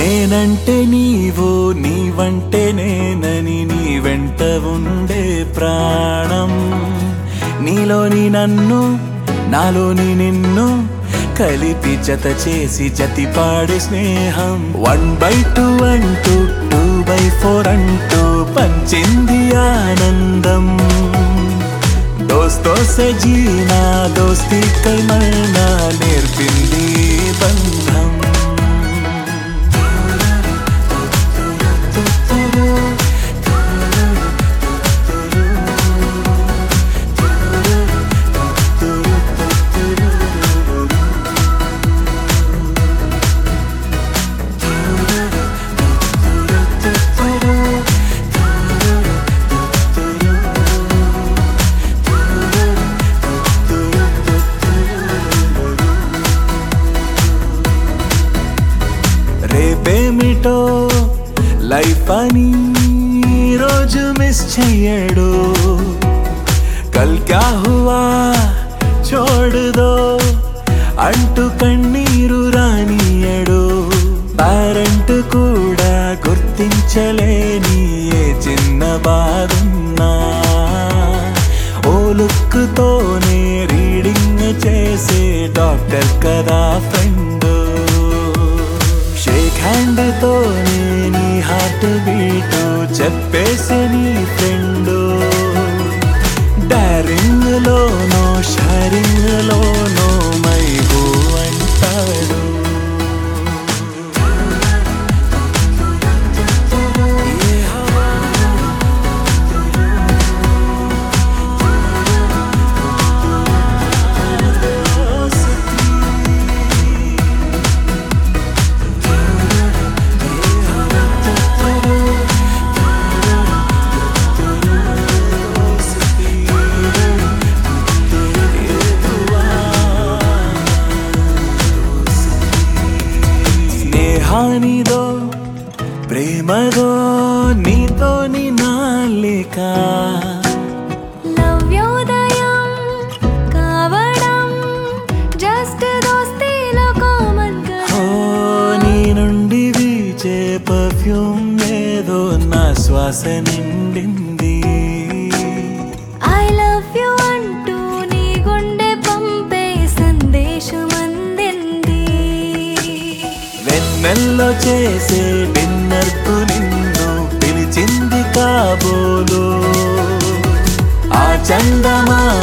నేనంటే నీవు నీవంటే నేనని నీ వెంట ఉండే ప్రాణం నీలోని నన్ను నాలోని నిన్ను కలిపి జత చేసి జతి పాడే స్నేహం వన్ బై టూ అంటూ టూ బై ఫోర్ అంటూ పంచింది ఆనందం దోస్తో సే జీనా దోస్తి కై మరనా నేర్పింది బంధం రేపేమిటో లైఫ్ అని రోజు మిస్ చెయ్యడు కల్ క్యా హువా చోడుదో అంటూ కన్నీరు రానియడు పేరెంట్ కూడా గుర్తించలేని ఏ చిన్న బాధున్నా ఓ లుక్తోనే రీడింగ్ చేసే డాక్టర్ కదా ఫ్రెండ్ షేక్ హ్యాండ్ తోనే నీ హార్ట్ బీట్ చెప్పేసి నీ ఫ్రెండ్ డారింగ్ లోనో షారింగ్ లోనో మై హూ అంటాడు ఏ హవా స్నేహానిదో ప్రేమదో నీతో నీ నాలిక నవ్యోదయం కావడం జస్ట్ దోస్తీలో కామన్ ఓ నీ నుండి వీచే పర్ఫ్యూమ్ ఏదో నా శ్వాస నిండింది ఐ లవ్ యు అంటూ నీ గుండె పంపే సందేశం అందింది వెన్నెల్లో చేసే డిన్నర్ కు నిన్ను పిలిచింది కాబోలు ఆ చందమా